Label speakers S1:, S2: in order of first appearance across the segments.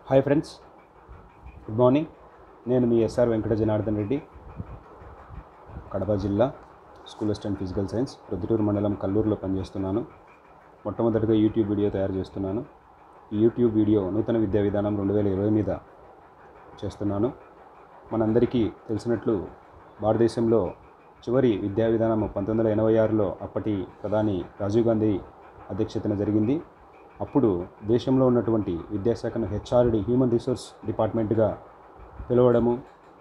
S1: hi friends good morning నేను మీ SR Venkata Janardhan Reddy Kadapa జిల్లా school assistant physical science Proddatur మండలం కల్లూరులో పనిచేస్తున్నాను మొట్టమొదటిగా యూట్యూబ్ వీడియో తయారు చేస్తున్నాను ఈ యూట్యూబ్ వీడియో నూతన విద్యా విధానం రెండు వేల ఇరవై మీద చేస్తున్నాను మనందరికీ తెలిసినట్లు భారతదేశంలో చివరి విద్యా విధానం పంతొమ్మిది వందల ఎనభై ఆరులో అప్పటి ప్రధాని రాజీవ్ గాంధీ అధ్యక్షతన జరిగింది అప్పుడు దేశంలో ఉన్నటువంటి విద్యాశాఖను హెచ్ఆర్డి హ్యూమన్ రిసోర్స్ డిపార్ట్మెంట్గా పిలవడము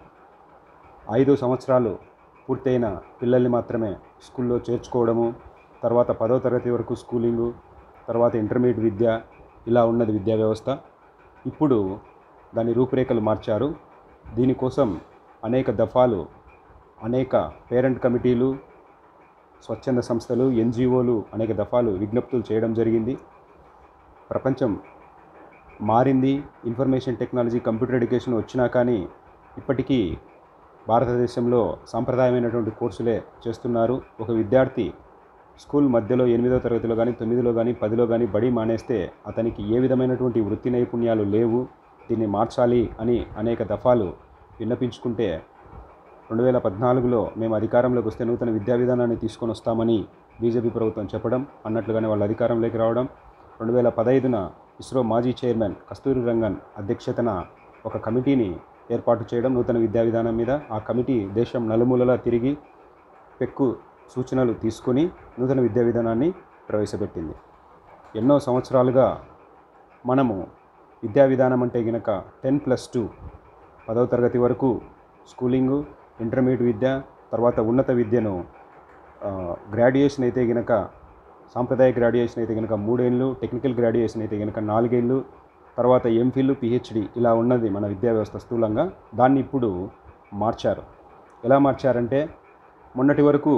S1: ఐదు సంవత్సరాలు పూర్తయిన పిల్లల్ని మాత్రమే స్కూల్లో చేర్చుకోవడము తర్వాత పదో తరగతి వరకు స్కూలింగు తర్వాత ఇంటర్మీడియట్ విద్య ఇలా ఉన్నది విద్యా వ్యవస్థ ఇప్పుడు దాని రూపురేఖలు మార్చారు దీనికోసం అనేక దఫాలు అనేక పేరెంట్ కమిటీలు స్వచ్ఛంద సంస్థలు ఎన్జిఓలు అనేక దఫాలు విజ్ఞప్తులు చేయడం జరిగింది ప్రపంచం మారింది ఇన్ఫర్మేషన్ టెక్నాలజీ కంప్యూటర్ ఎడ్యుకేషన్ వచ్చినా కానీ ఇప్పటికీ భారతదేశంలో సాంప్రదాయమైనటువంటి కోర్సులే చేస్తున్నారు ఒక విద్యార్థి స్కూల్ మధ్యలో ఎనిమిదో తరగతిలో కానీ తొమ్మిదిలో కానీ పదిలో కానీ బడి మానేస్తే అతనికి ఏ విధమైనటువంటి వృత్తి నైపుణ్యాలు లేవు దీన్ని మార్చాలి అని అనేక దఫాలు విన్నపించుకుంటే రెండు వేల పద్నాలుగులో మేము అధికారంలోకి వస్తే నూతన విద్యా విధానాన్ని తీసుకొని వస్తామని బీజేపీ ప్రభుత్వం చెప్పడం అన్నట్లుగానే వాళ్ళు అధికారంలోకి రావడం రెండు వేల పదహైదున ఇస్రో మాజీ చైర్మన్ కస్తూరి రంగన్ అధ్యక్షతన ఒక కమిటీని ఏర్పాటు చేయడం నూతన విద్యా విధానం మీద ఆ కమిటీ దేశం నలుమూలలా తిరిగి పెక్కు సూచనలు తీసుకొని నూతన విద్యా విధానాన్ని ప్రవేశపెట్టింది ఎన్నో సంవత్సరాలుగా మనము విద్యా విధానం అంటే గనక టెన్ ప్లస్ టూ పదవ తరగతి వరకు స్కూలింగు ఇంటర్మీడియట్ విద్య తర్వాత ఉన్నత విద్యను ఆ, గ్రాడ్యుయేషన్ అయితే గనక సాంప్రదాయ గ్రాడ్యుయేషన్ అయితే కనుక మూడేళ్ళు టెక్నికల్ గ్రాడ్యుయేషన్ అయితే కనుక నాలుగేళ్ళు తర్వాత ఎంఫిల్ పిహెచ్డి ఇలా ఉన్నది మన విద్యా వ్యవస్థ స్థూలంగా దాన్ని ఇప్పుడు మార్చారు ఎలా మార్చారంటే మొన్నటి వరకు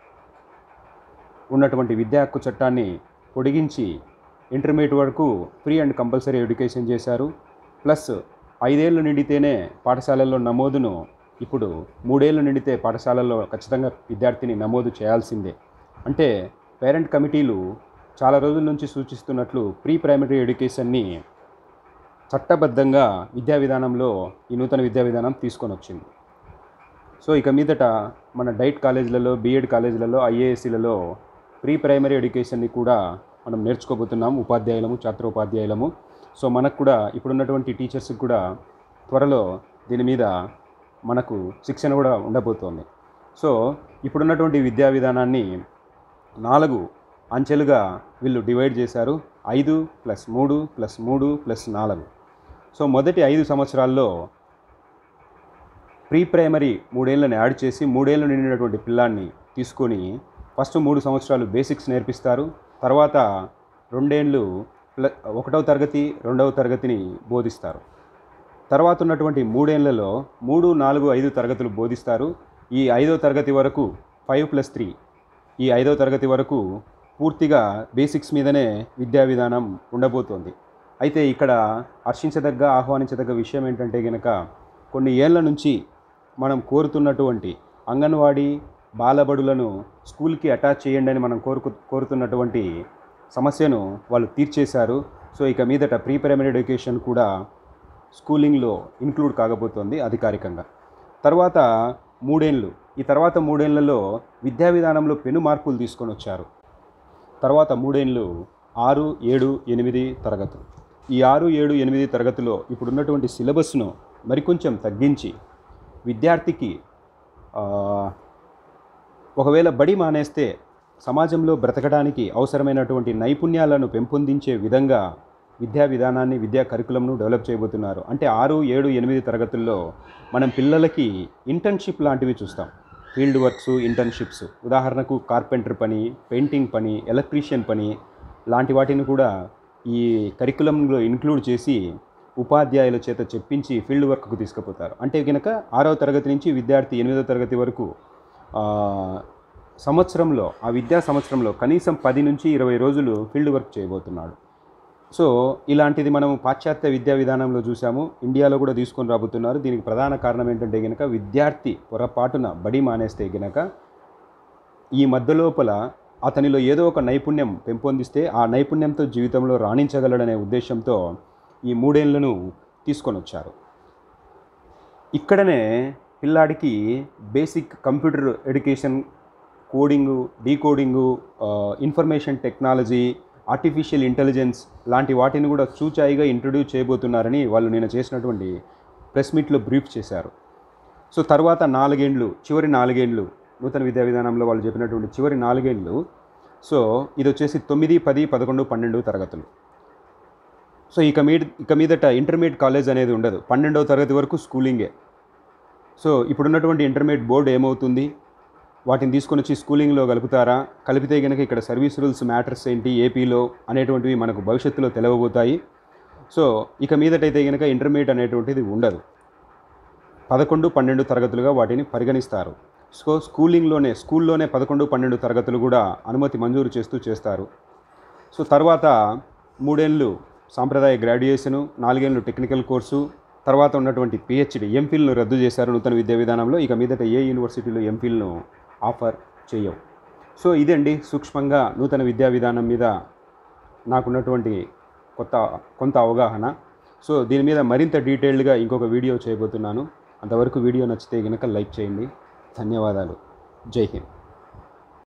S1: ఉన్నటువంటి విద్యా హక్కు చట్టాన్ని పొడిగించి ఇంటర్మీడియట్ వరకు ఫ్రీ అండ్ కంపల్సరీ ఎడ్యుకేషన్ చేశారు ప్లస్ ఐదేళ్ళు నిండితేనే పాఠశాలల్లో నమోదును ఇప్పుడు మూడేళ్ళు నిండితే పాఠశాలల్లో ఖచ్చితంగా విద్యార్థిని నమోదు చేయాల్సిందే అంటే పేరెంట్ కమిటీలు చాలా రోజుల నుంచి సూచిస్తున్నట్లు ప్రీ ప్రైమరీ ఎడ్యుకేషన్ని చట్టబద్ధంగా విద్యా విధానంలో ఈ నూతన విద్యా విధానం తీసుకొని వచ్చింది సో ఇక మీదట మన డైట్ కాలేజీలలో బీఎడ్ కాలేజీలలో ఐఏఎస్సీలలో ప్రీ ప్రైమరీ ఎడ్యుకేషన్ని కూడా మనం నేర్చుకోబోతున్నాం ఉపాధ్యాయులము ఛాత్రోపాధ్యాయులము సో మనకు కూడా ఇప్పుడున్నటువంటి టీచర్స్కి కూడా త్వరలో దీని మీద మనకు శిక్షణ కూడా ఉండబోతోంది సో ఇప్పుడున్నటువంటి విద్యా విధానాన్ని నాలుగు అంచెలుగా వీళ్ళు డివైడ్ చేశారు ఐదు ప్లస్ మూడు ప్లస్ మూడు ప్లస్ నాలుగు సో మొదటి ఐదు సంవత్సరాల్లో ప్రీ ప్రైమరీ మూడేళ్ళని యాడ్ చేసి మూడేళ్ళు నిండినటువంటి పిల్లాన్ని తీసుకొని ఫస్ట్ మూడు సంవత్సరాలు బేసిక్స్ నేర్పిస్తారు తర్వాత రెండేళ్ళు ప్ల ఒకటవ తరగతి రెండవ తరగతిని బోధిస్తారు తర్వాత ఉన్నటువంటి మూడేళ్లలో మూడు నాలుగు ఐదు తరగతులు బోధిస్తారు ఈ ఐదో తరగతి వరకు ఫైవ్ ప్లస్ త్రీ ఈ ఐదో తరగతి వరకు పూర్తిగా బేసిక్స్ మీదనే విద్యా విధానం ఉండబోతోంది అయితే ఇక్కడ హర్షించదగ్గ ఆహ్వానించదగ్గ విషయం ఏంటంటే గనక కొన్ని ఏళ్ల నుంచి మనం కోరుతున్నటువంటి అంగన్వాడీ బాలబడులను స్కూల్కి అటాచ్ చేయండి అని మనం కోరుకు కోరుతున్నటువంటి సమస్యను వాళ్ళు తీర్చేశారు సో ఇక మీదట ప్రీ ప్రైమరీ ఎడ్యుకేషన్ కూడా స్కూలింగ్లో ఇంక్లూడ్ కాగబోతోంది అధికారికంగా తర్వాత మూడేళ్ళు ఈ తర్వాత మూడేళ్లలో విద్యా విధానంలో పెను మార్పులు తీసుకొని వచ్చారు తర్వాత మూడేళ్ళు ఆరు ఏడు ఎనిమిది తరగతులు ఈ ఆరు ఏడు ఎనిమిది తరగతిలో ఇప్పుడున్నటువంటి సిలబస్ను మరికొంచెం తగ్గించి విద్యార్థికి ఆ, ఒకవేళ బడి మానేస్తే సమాజంలో బ్రతకడానికి అవసరమైనటువంటి నైపుణ్యాలను పెంపొందించే విధంగా విద్యా విధానాన్ని విద్యా కరికులంను డెవలప్ చేయబోతున్నారు అంటే ఆరు ఏడు ఎనిమిది తరగతుల్లో మనం పిల్లలకి ఇంటర్న్షిప్ లాంటివి చూస్తాం ఫీల్డ్ వర్క్స్ ఇంటర్న్షిప్స్ ఉదాహరణకు కార్పెంటర్ పని పెయింటింగ్ పని ఎలక్ట్రీషియన్ పని లాంటి వాటిని కూడా ఈ కరికులంలో ఇంక్లూడ్ చేసి ఉపాధ్యాయుల చేత చెప్పించి ఫీల్డ్ వర్క్కు తీసుకుపోతారు అంటే కనుక ఆరవ తరగతి నుంచి విద్యార్థి ఎనిమిదవ తరగతి వరకు ఆ, సంవత్సరంలో ఆ విద్యా సంవత్సరంలో కనీసం పది నుంచి ఇరవై రోజులు ఫీల్డ్ వర్క్ చేయబోతున్నాడు సో ఇలాంటిది మనం పాశ్చాత్య విద్యా విధానంలో చూసాము ఇండియాలో కూడా తీసుకొని రాబోతున్నారు దీనికి ప్రధాన కారణం ఏంటంటే గనక విద్యార్థి పొరపాటున బడి మానేస్తే గనక ఈ మధ్య లోపల అతనిలో ఏదో ఒక నైపుణ్యం పెంపొందిస్తే ఆ నైపుణ్యంతో జీవితంలో రాణించగలడనే ఉద్దేశంతో ఈ మూడేళ్లను తీసుకొని వచ్చారు ఇక్కడనే పిల్లాడికి basic computer education coding decoding information technology artificial intelligence లాంటి వాటిని కూడా చూచాయిగా ఇంట్రడ్యూస్ చేయబోతున్నారని వాళ్ళు నేను చేసినటువంటి ప్రెస్ మీట్లో బ్రీఫ్ చేశారు సో తర్వాత నాలుగేండ్లు చివరి నాలుగేండ్లు నూతన విద్యా విధానంలో వాళ్ళు చెప్పినటువంటి చివరి నాలుగేండ్లు సో ఇది వచ్చేసి తొమ్మిది పది పదకొండు పన్నెండు తరగతులు సో ఇక మీద ఇక మీదట ఇంటర్మీడియట్ కాలేజ్ అనేది ఉండదు పన్నెండవ తరగతి వరకు స్కూలింగే సో ఇప్పుడున్నటువంటి ఇంటర్మీడియట్ బోర్డు ఏమవుతుంది వాటిని తీసుకొని వచ్చి స్కూలింగ్లో కలుపుతారా కలిపితే కనుక ఇక్కడ సర్వీస్ రూల్స్ మ్యాటర్స్ ఏంటి ఏపీలో అనేటువంటివి మనకు భవిష్యత్తులో తెలవబోతాయి సో ఇక మీదటైతే కనుక ఇంటర్మీడియట్ అనేటువంటిది ఉండదు పదకొండు పన్నెండు తరగతులుగా వాటిని పరిగణిస్తారు సో స్కూలింగ్లోనే స్కూల్లోనే పదకొండు పన్నెండు తరగతులు కూడా అనుమతి మంజూరు చేస్తూ చేస్తారు సో తర్వాత మూడేళ్ళు సాంప్రదాయ గ్రాడ్యుయేషను నాలుగేళ్ళు టెక్నికల్ కోర్సు తర్వాత ఉన్నటువంటి పిహెచ్డి ఎంఫిల్ను రద్దు చేశారు నూతన విద్యా విధానంలో ఇక మీదట ఏ యూనివర్సిటీలో ఎంఫిల్ను ఆఫర్ చేయవు సో ఇదండి సూక్ష్మంగా నూతన విద్యా విధానం మీద నాకున్నటువంటి కొత్త కొంత అవగాహన సో దీని మీద మరింత డీటెయిల్డ్గా ఇంకొక వీడియో చేయబోతున్నాను అంతవరకు వీడియో నచ్చితే కనుక లైక్ చేయండి ధన్యవాదాలు జై హింద్